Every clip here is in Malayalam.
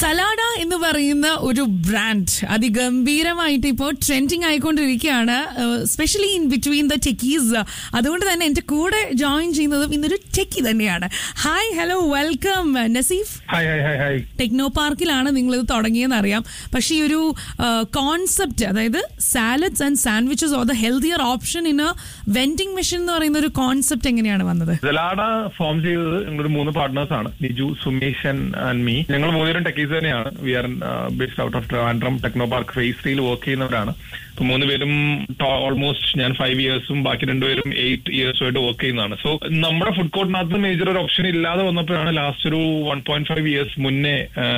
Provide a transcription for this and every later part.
സലാഡ എന്ന് പറയുന്ന ഒരു ബ്രാൻഡ് അതിഗംഭീരമായിട്ട് ഇപ്പോൾ ട്രെൻഡിങ് ആയിക്കൊണ്ടിരിക്കുകയാണ് specially in between the techies അതുകൊണ്ട് തന്നെ എൻ്റെ കൂടെ ജോയിൻ ചെയ്യുന്നതും ഇന്നൊരു ടെക്കി തന്നെയാണ് hi hello welcome Naseef hi hi hi hi techno പാർക്കിലാണ് നിങ്ങൾ ഇത് തുടങ്ങിയെന്ന് അറിയാം പക്ഷേ ഈ ഒരു കോൺസെപ്റ്റ് അതായത് salads and sandwiches or the healthier option in a vending machine എന്ന് പറയുന്ന ഒരു കോൺസെപ്റ്റ് എങ്ങനെയാണ് വന്നത് ജലാഡ ഫോം ചെയ്തത് ഞങ്ങളൊരു മൂന്ന് പാർട്ട്നേഴ്സ് ആണ് നിജു സുമേഷ് ആൻഡ് മീ ഞങ്ങൾ മൂന്നുപേരും ടെക്കീസ് തന്നെയാണ് we are based out of Trivandrum techno park phase ത്രീയിൽ വർക്ക് ചെയ്യുന്നവരാണ് അപ്പൊ മൂന്നുപേരും ഓൾമോസ്റ്റ് ഞാൻ ഫൈവ് ഇയേഴ്സും ബാക്കി രണ്ടുപേരും എയ്റ്റ് ഇയേഴ്സും ആയിട്ട് വർക്ക് ചെയ്യുന്നതാണ് സോ നമ്മുടെ ഫുഡ് കോർട്ടിനകത്ത് മേജർ ഒരു ഓപ്ഷൻ ഇല്ലാതെ വന്നപ്പോഴാണ് ലാസ്റ്റ് ഒരു വൺ പോയിന്റ് ഫൈവ് ഇയേഴ്സ് മുന്നേ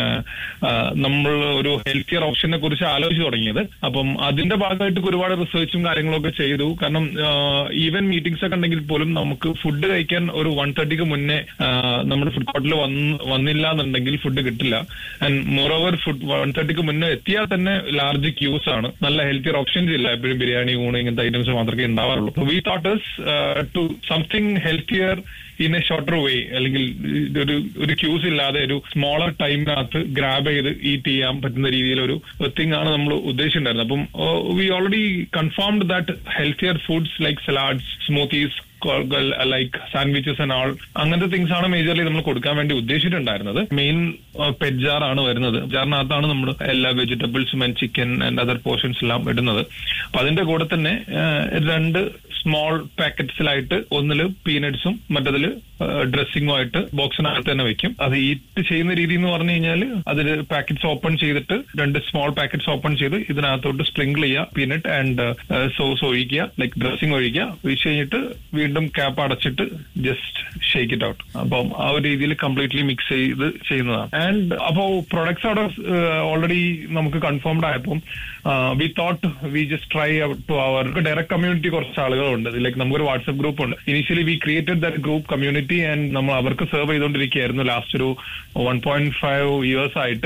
നമ്മൾ ഒരു ഹെൽത്തിയർ ഓപ്ഷനെ കുറിച്ച് ആലോചിച്ച് തുടങ്ങിയത് അപ്പം അതിന്റെ ഭാഗമായിട്ട് ഒരുപാട് റിസർച്ചും കാര്യങ്ങളൊക്കെ ചെയ്തു കാരണം ഈവൻ മീറ്റിംഗ്സ് ഒക്കെ ഉണ്ടെങ്കിൽ പോലും നമുക്ക് ഫുഡ് കഴിക്കാൻ ഒരു വൺ തേർട്ടിക്ക് മുന്നേ നമ്മുടെ ഫുഡ് കോർട്ടിൽ വന്നില്ല എന്നുണ്ടെങ്കിൽ ഫുഡ് കിട്ടില്ല and moreover food one തേർട്ടിക്ക് മുന്നേ എത്തിയാൽ തന്നെ ലാർജ് ക്യൂസ് ആണ് നല്ല ഹെൽത്തിയർ ഓപ്ഷൻസ് ഇല്ല എപ്പോഴും ബിരിയാണി ഊണ് ഇങ്ങനത്തെ ഐറ്റംസ് മാത്രമേ ഉണ്ടാവാറുള്ളൂ we thought to something healthier in a shorter way അല്ലെങ്കിൽ ഒരു ഒരു ക്യൂസ് ഇല്ലാതെ ഒരു സ്മോളർ ടൈമിനകത്ത് ഗ്രാബ് ചെയ്ത് ഈറ്റ് ചെയ്യാൻ പറ്റുന്ന രീതിയിൽ ഒരു തിങ് ആണ് നമ്മൾ ഉദ്ദേശിച്ചിട്ടുണ്ടായിരുന്നത് അപ്പം we already confirmed that healthier foods like salads smoothies like sandwiches and all അങ്ങനത്തെ തിങ്സ് ആണ് മേജർലി നമ്മൾ കൊടുക്കാൻ വേണ്ടി ഉദ്ദേശിച്ചിട്ടുണ്ടായിരുന്നത് മെയിൻ പെഡ്ജാർ ആണ് വരുന്നത് ജാറിനകത്താണ് നമ്മൾ എല്ലാ വെജിറ്റബിൾസും and chicken and other portions എല്ലാം ഇടുന്നത് അപ്പൊ അതിന്റെ കൂടെ തന്നെ രണ്ട് സ്മോൾ പാക്കറ്റ്സിലായിട്ട് ഒന്നില് പീനട്സും മറ്റതില് ഡ്രസ്സിങ്ങും ആയിട്ട് ബോക്സിനകത്ത് തന്നെ വെക്കും അത് ഈറ്റ് ചെയ്യുന്ന രീതി എന്ന് പറഞ്ഞു കഴിഞ്ഞാൽ അതിൽ പാക്കറ്റ്സ് ഓപ്പൺ ചെയ്തിട്ട് രണ്ട് സ്മോൾ പാക്കറ്റ്സ് ഓപ്പൺ ചെയ്ത് ഇതിനകത്തോട്ട് സ്പ്രിങ്കിൾ ചെയ്യുക പീനട്ട് ആൻഡ് സോസ് ഒഴിക്കുക ലൈക്ക് ഡ്രസ്സിംഗ് ഒഴിക്കുക ഒഴിച്ച് കഴിഞ്ഞിട്ട് വീണ്ടും ക്യാപ്പ് അടച്ചിട്ട് ജസ്റ്റ് ഷേക്ക് ഇറ്റ് ഔട്ട് അപ്പം ആ ഒരു രീതിയിൽ കംപ്ലീറ്റ്ലി മിക്സ് ചെയ്ത് ചെയ്യുന്നതാണ് ആൻഡ് അപ്പോ പ്രൊഡക്ട്സ് അവിടെ ഓൾറെഡി നമുക്ക് കൺഫേംഡ് ആയപ്പോൾ we thought we just try to അവർ ഡയറക്ട് കമ്മ്യൂണിറ്റി കുറച്ച് ആളുകളുണ്ട് ലൈക്ക് നമുക്കൊരു വാട്സ്ആപ്പ് ഗ്രൂപ്പ് ഉണ്ട് initially we created that group community and നമ്മൾ അവർക്ക് സെർവ് ചെയ്തുകൊണ്ടിരിക്കുകയായിരുന്നു ലാസ്റ്റ് ഒരു വൺ പോയിന്റ് ഫൈവ് ഇയേഴ്സ് ആയിട്ട്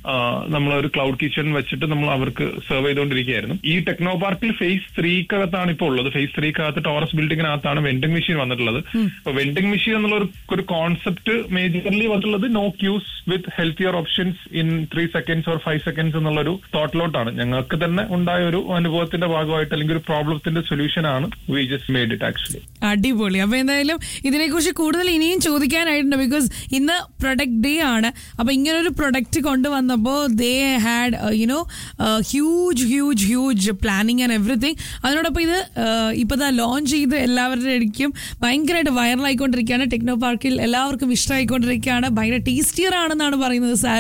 നമ്മൾ ഒരു ക്ലൗഡ് കിച്ചൺ വെച്ചിട്ട് നമ്മൾ അവർക്ക് സെർവ് ചെയ്തുകൊണ്ടിരിക്കുകയായിരുന്നു ഈ ടെക്നോ പാർക്കിൽ ഫേസ് ത്രീക്കകത്താണ് ഇപ്പോൾ ഉള്ളത് ഫേസ് ത്രീക്കകത്ത് ടോറസ് ബിൽഡിങ്ങിനകത്താണ് വെൻഡിംഗ് മെഷീൻ വന്നിട്ടുള്ളത് അപ്പൊ വെൻഡിംഗ് മെഷീൻ എന്നുള്ള ഒരു കോൺസെപ്റ്റ് മേജർലി വന്നിട്ടുള്ളത് no queues with healthier options in three seconds or five seconds എന്നുള്ള ഒരു തോട്ടിലോട്ടാണ് ഞങ്ങൾക്ക് തന്നെ ഉണ്ടായ ഒരു അനുഭവത്തിന്റെ ഭാഗമായിട്ട് അല്ലെങ്കിൽ ഒരു പ്രോബ്ലത്തിന്റെ സൊല്യൂഷൻ ആണ് we just made it actually അടിപൊളി അപ്പൊ എന്തായാലും ഇതിനെക്കുറിച്ച് കൂടുതൽ ഇനിയും ചോദിക്കാനായിട്ടുണ്ട് ബിക്കോസ് ഇന്ന് പ്രൊഡക്റ്റ് ഡേ ആണ് അപ്പൊ ഇങ്ങനൊരു പ്രൊഡക്റ്റ് കൊണ്ടുവന്നപ്പോൾ they had you know huge huge huge planning and everything അതിനോടൊപ്പം ഇത് ഇപ്പൊ ദാ ലോഞ്ച് ചെയ്ത് എല്ലാവരുടെ ഇടയ്ക്കും ഭയങ്കരമായിട്ട് വൈറലായിക്കൊണ്ടിരിക്കുകയാണ് ടെക്നോ പാർക്കിൽ എല്ലാവർക്കും ഇഷ്ടമായിക്കൊണ്ടിരിക്കുകയാണ് ഭയങ്കര ടേസ്റ്റിയർ ആണെന്നാണ് പറയുന്നത്